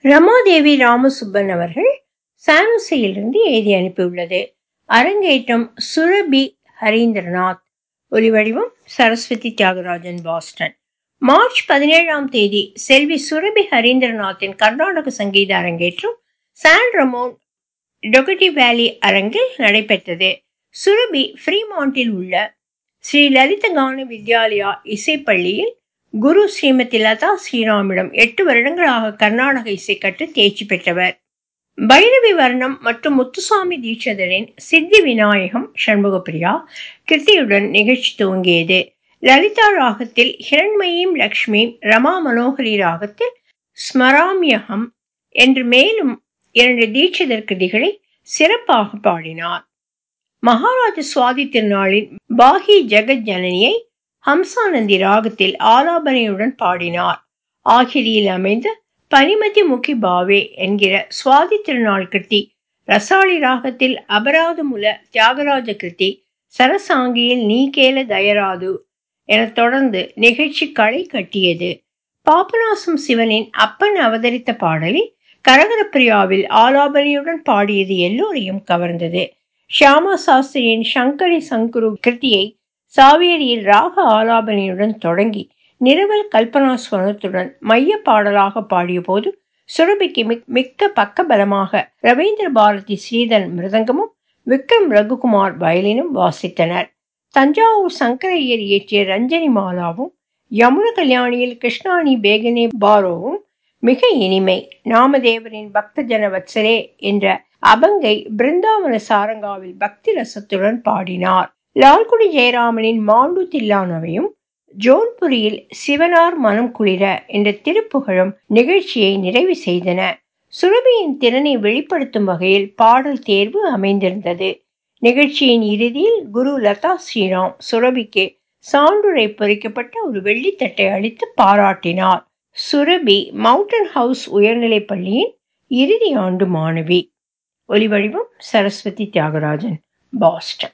ரமாதேவி ராமசுப்பன் அவர்கள் சானுசையிலிருந்து எழுதி அனுப்பியுள்ளது அரங்கேற்றம் சுரபி ஹரீந்திரநாத் ஒலிவடிவம் சரஸ்வதி தியாகராஜன் பாஸ்டன் மார்ச் பதினேழாம் தேதி செல்வி சுரபி ஹரீந்திரநாத்தின் கர்நாடக சங்கீத அரங்கேற்றம் சான் ரமோன் டொகட்டி வேலி அரங்கில் நடைபெற்றது சுரபி ஃப்ரீமாண்டில் உள்ள ஸ்ரீ லலித கான வித்யாலயா இசைப்பள்ளியில் குரு ஸ்ரீமதி லதா ஸ்ரீராமிடம் எட்டு வருடங்களாக கர்நாடக இசை கற்று தேர்ச்சி பெற்றவர் பைரவி வர்ணம் மற்றும் முத்துசாமி தீட்சிதரின் சித்தி விநாயகம் சண்முகப்பிரியா கிருத்தியுடன் நிகழ்ச்சி துவங்கியது லலிதா ராகத்தில் ஹிரண்மயும் லக்ஷ்மியும் ரமா மனோகரி ராகத்தில் ஸ்மராமியகம் என்று மேலும் இரண்டு தீட்சிதர் கிருதிகளை சிறப்பாக பாடினார் மகாராஜ சுவாதி திருநாளின் பாகி ஜெகத் ஜனனியை ஹம்சானந்தி ராகத்தில் ஆலாபனையுடன் பாடினார் ஆகிரியில் அமைந்த பனிமதி முகி பாவே என்கிற சுவாதி திருநாள் கிருத்தி ரசாளி ராகத்தில் அபராதமுல தியாகராஜ கிருத்தி சரசாங்கியில் நீ கேல தயராது என தொடர்ந்து நிகழ்ச்சி களை கட்டியது பாபநாசம் சிவனின் அப்பன் அவதரித்த பாடலில் கரகரப்பிரியாவில் ஆலாபனையுடன் பாடியது எல்லோரையும் கவர்ந்தது ஷியாமா சாஸ்திரியின் சங்கரி சங்குரு கிருத்தியை சாவேரியில் ராக ஆலாபனையுடன் தொடங்கி நிறுவல் கல்பனா ஸ்வனத்துடன் மைய பாடலாக பாடிய போது சுரபிக்கு மிக்க பக்கபலமாக ரவீந்திர பாரதி ஸ்ரீதன் மிருதங்கமும் விக்ரம் ரகுகுமார் வயலினும் வாசித்தனர் தஞ்சாவூர் சங்கரையர் இயற்றிய ரஞ்சனி மாலாவும் யமுன கல்யாணியில் கிருஷ்ணாணி பேகனே பாரோவும் மிக இனிமை நாமதேவரின் பக்த ஜன வத்சரே என்ற அபங்கை பிருந்தாவன சாரங்காவில் பக்தி ரசத்துடன் பாடினார் லால்குடி ஜெயராமனின் மாண்டு தில்லானவையும் ஜோன்புரியில் சிவனார் மனம் குளிர என்ற திருப்புகழும் நிகழ்ச்சியை நிறைவு செய்தன சுரபியின் திறனை வெளிப்படுத்தும் வகையில் பாடல் தேர்வு அமைந்திருந்தது நிகழ்ச்சியின் இறுதியில் குரு லதா ஸ்ரீராம் சுரபிக்கு சான்றுரை பொறிக்கப்பட்ட ஒரு வெள்ளித்தட்டை அளித்து பாராட்டினார் சுரபி மவுண்டன் ஹவுஸ் உயர்நிலைப் பள்ளியின் இறுதி ஆண்டு மாணவி ஒலிவடிவம் சரஸ்வதி தியாகராஜன் பாஸ்டன்